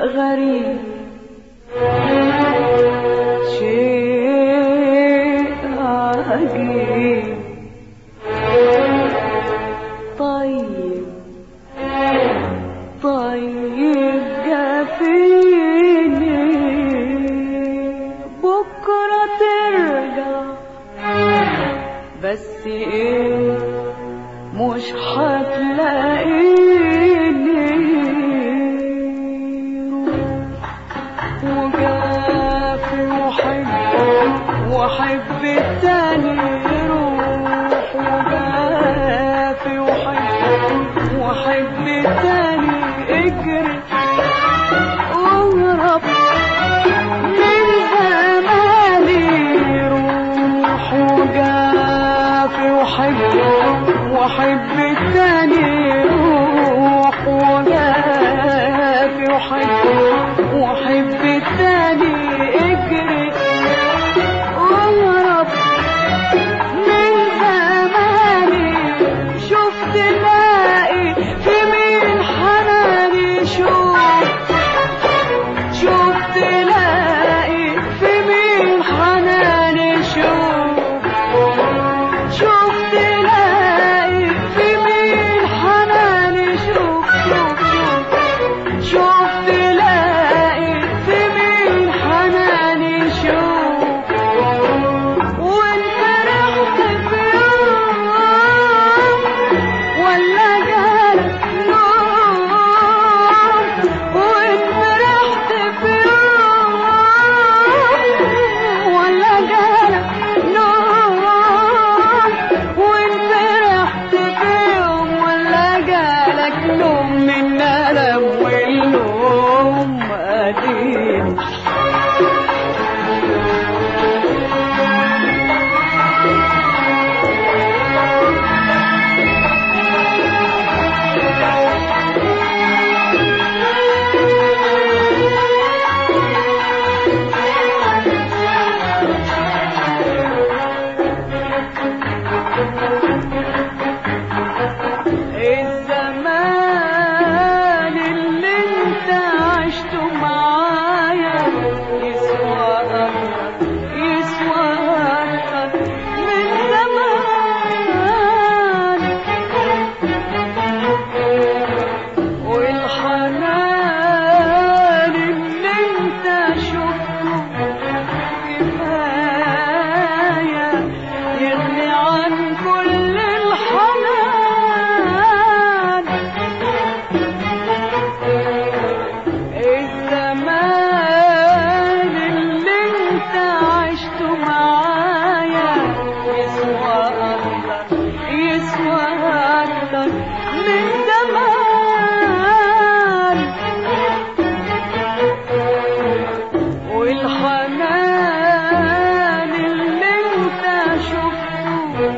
غريب شيء عجيب طيب طيب جافيني بكرة ترجع بس ايه مش هتلاقيني وجافي وحب وحب التاني يروح وجافي وحب وحب التاني اجري واهرب من زماني روح وجافي وحب وحب التاني روح وجافي وحب وحب التاني اجري واهرب من زماني شفت لاقي في مين حناني شوف شفت لاقي في مين حناني شوف شفت لاقي في مين حناني شوف شوف شوف شفت لاقي في مين حناني شوف وانت رحت في يوم ولا جالك نوم وانت رحت في يوم ولا جالك نوم وانت رحت في يوم ولا جالك نوم من ألم والنوم قديم الزمان اللي انت عشته معايا يسوى اكتر يسوى اكتر من زمان والحنان اللي انت شفته كفاية يغني عن كل الحنان الزمان اللي انت عشته معايا يسوى اكتر يسوى اكتر من زمان والحنان اللي انت شفته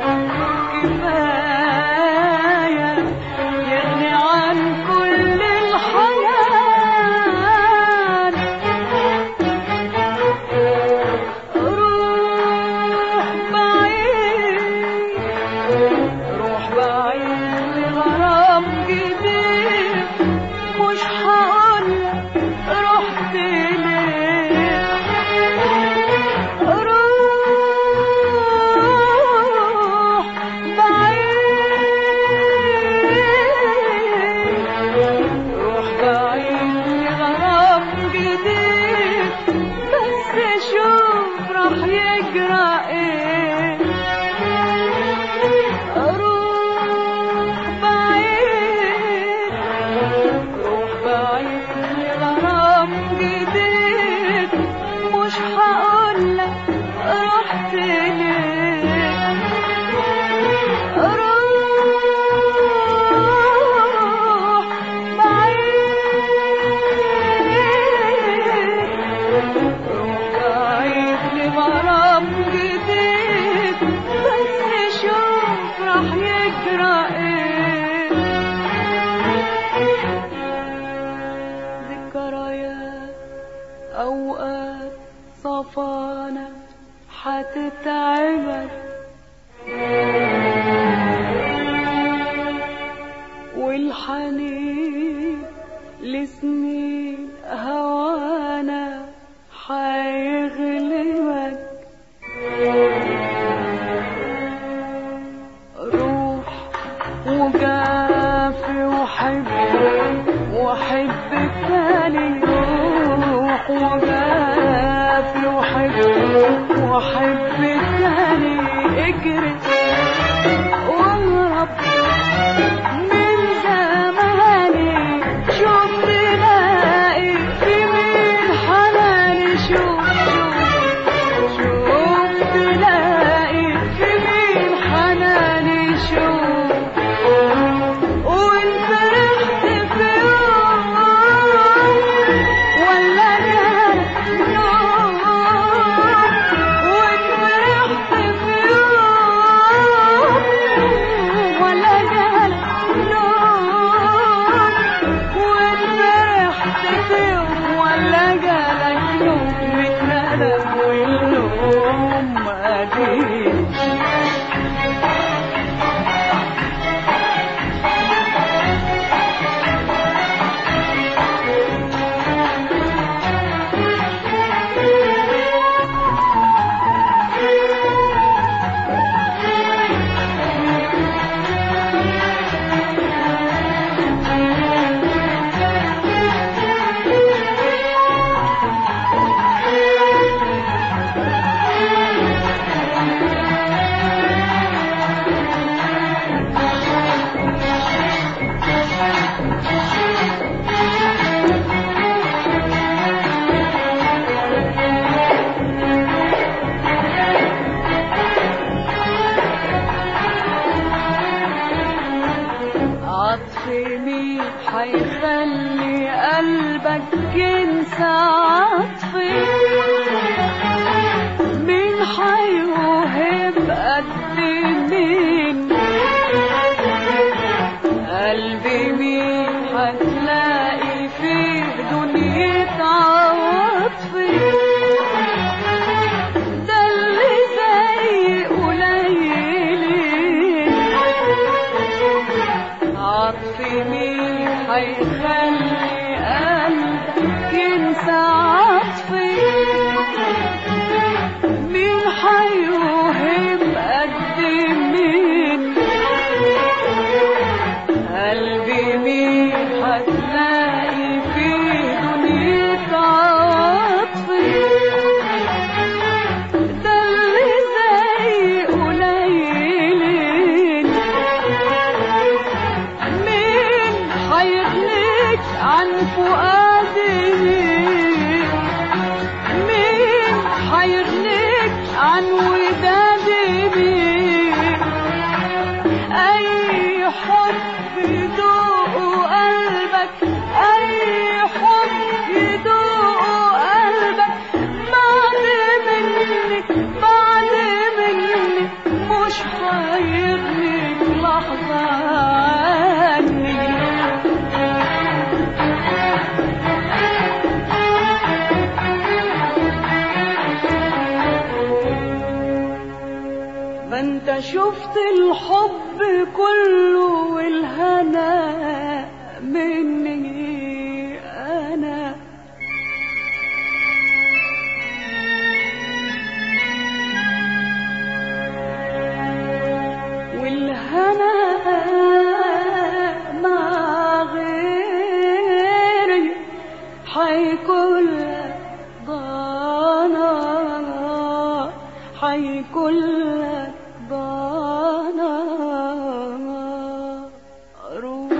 كفاية يغني عن كل الحنان روح بعيد روح بعيد لغرام جديد مش هقولك رحت ليه روح بعيد روح بعيد لغرام جديد بس شوف راح يجرى ايه روح بعيد روح بعيد لغرام جديد مش هقولك رحت ليه روح بعيد روح بعيد لغرام جديد بس شوف راح يجرى ايه ذكريات اوقات صفانة هتتعبك والحنين لسنين هوا وجافي وحب وحب التاني يروح وجافي وحب وحب التاني اجري واهرب من زماني شوف تلاقي في مين حناني شوف شوف شوف تلاقي في مين حناني شوف وان فرحت في يوم ولا جالك نوم وان فرحت في يوم ولا جالك نوم وان فرحت في يوم ولا جالك نوم متندم والنوم ما جيش عطفي مين حيخلي قلبك ينسى عطفي مين حيوهب قد مين قلبي مين هتلاقي فيه دنيا عطفي ده اللي زي قليلين عطفي مين حيخلي قلبك ينسى عطفي مين حيوهم قد مين قلبي مين هتلاقي فيه دنيا عطفي ده اللي زي قليلين مين حيغنيك عن فؤادي مين حيغنيك عن ودادي مين اي حب يدوق قلبك اي حب يدوق قلبك بعد مني بعد مني مش هيغنيك لحظة عني ما انت شفت الحب كله والهنا مني انا والهنا مع غيري حيكون لك ضنا حيكون لك ضنا روح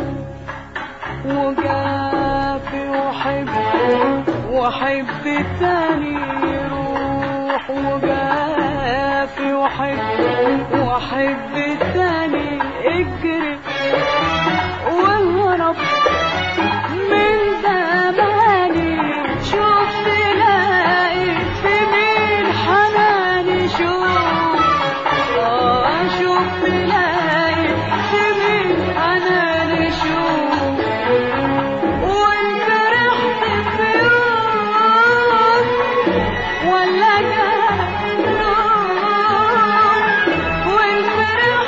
وجافي وحب وحب التاني يروح وجافي وحب وحب التاني اجري واهرب من زماني شوف تلاقي في مين حناني شوف آه شوف تلاقي في مين حناني شوف وان فرحت في يوم ولا جالك نوم وان فرحت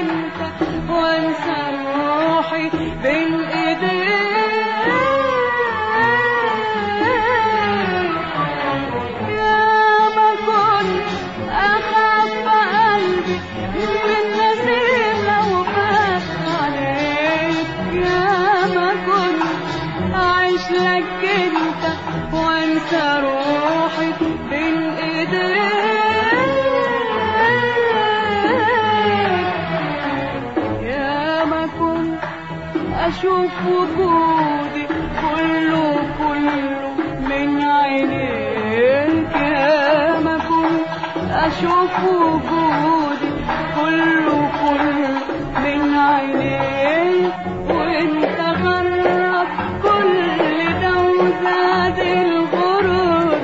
انت وانسى روحي بين ايديك يا ما كنت اخاف قلبي من نسيم لو فات عليك يا ما كنت اعيش لك انت وانسى روحي بين ايديك يا ما كنت اشوف وجودي كله كله من عينيك يا ما كنت اشوف وجودي كله كله من عينيك وانت غرب كل ده وزاد الغرور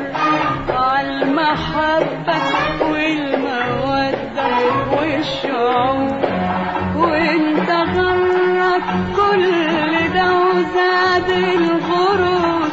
عالمحبة والمودة والشعور وانت غرك كل ده وزاد الغرور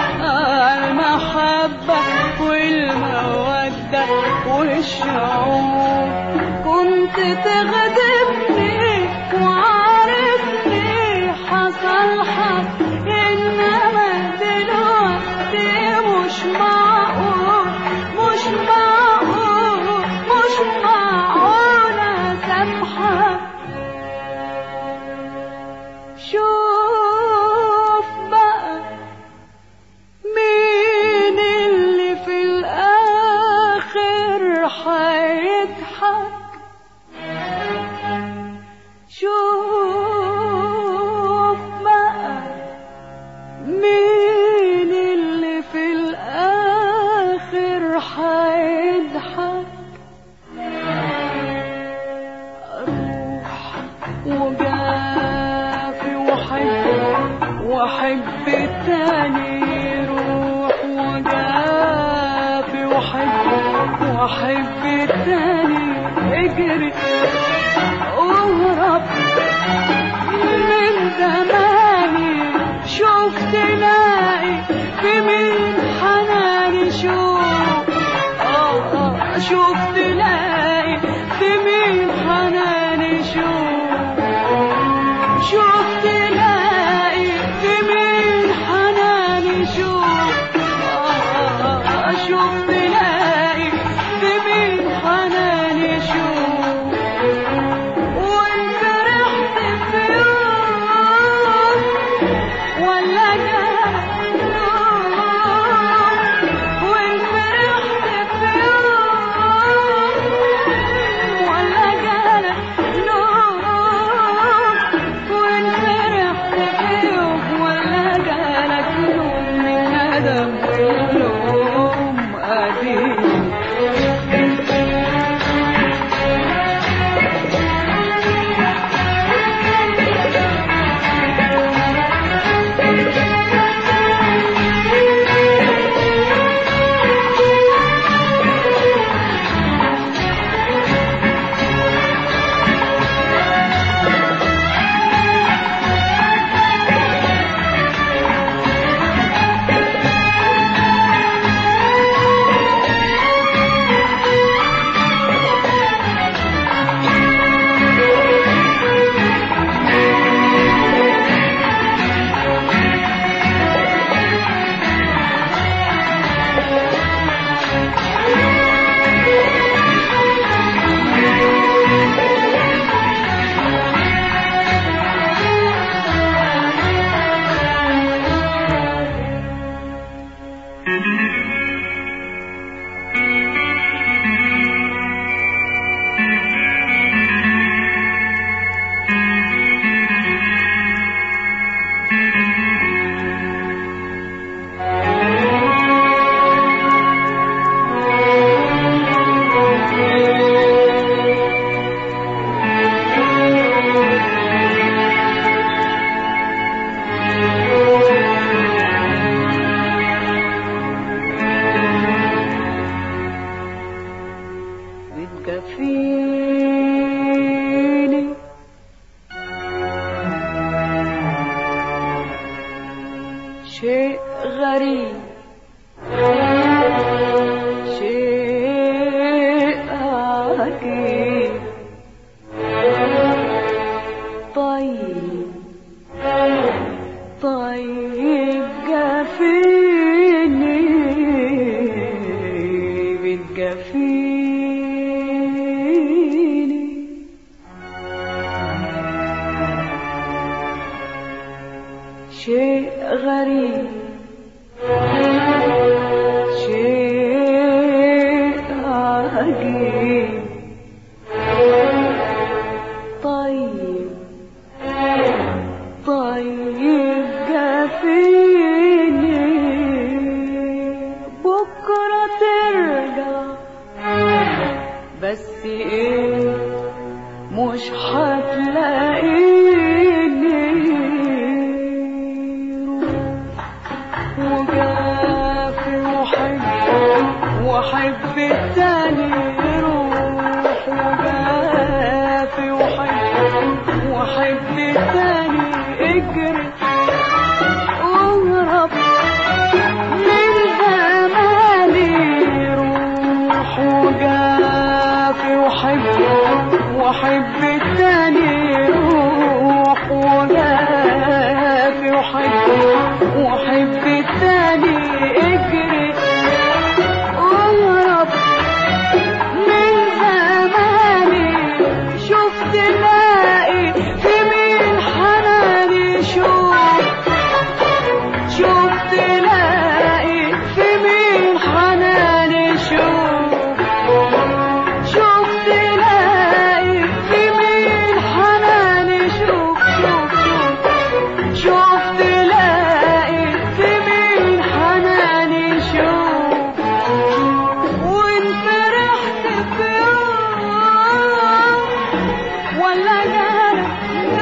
المحبة والمودة والشعور كنت تغضبني وعارفني حصل حق انما دلوقتي مش معقول مش معقول مش معقول اسامحك شوف بقى مين اللي في الآخر هيضحك شوف بقى مين اللي في الآخر هيضحك أروح وجافي وحب وحب التاني يروح وجافي وحب وحب التاني اجري اهرب من زماني شوف تلاقي في مين حناني شوف آه آه شوف تلاقي في مين حناني شوف شوف تلاقي في مين حناني شوف آه آه شوف تلاقي في مين حناني شوف وانت شيء غريب شيء عجيب طيب طيب جافيني بكرة ترجع بس ايه مش هتلاقيني وجافي وحب وحب التاني روح وجافي وحب وحب التاني اجري واهرب من زماني روح وجافي وحب وحب التاني روح وجافي وحب وحب التاني اجري واهرب من زماني شفت لاقي في مين حناني شوف شفت لاقي في مين حناني شوف شفت لاقي في مين حناني شوف شوف شوف شفت لاقي في مين حناني شوف وان فرحت في يوم ولا جالك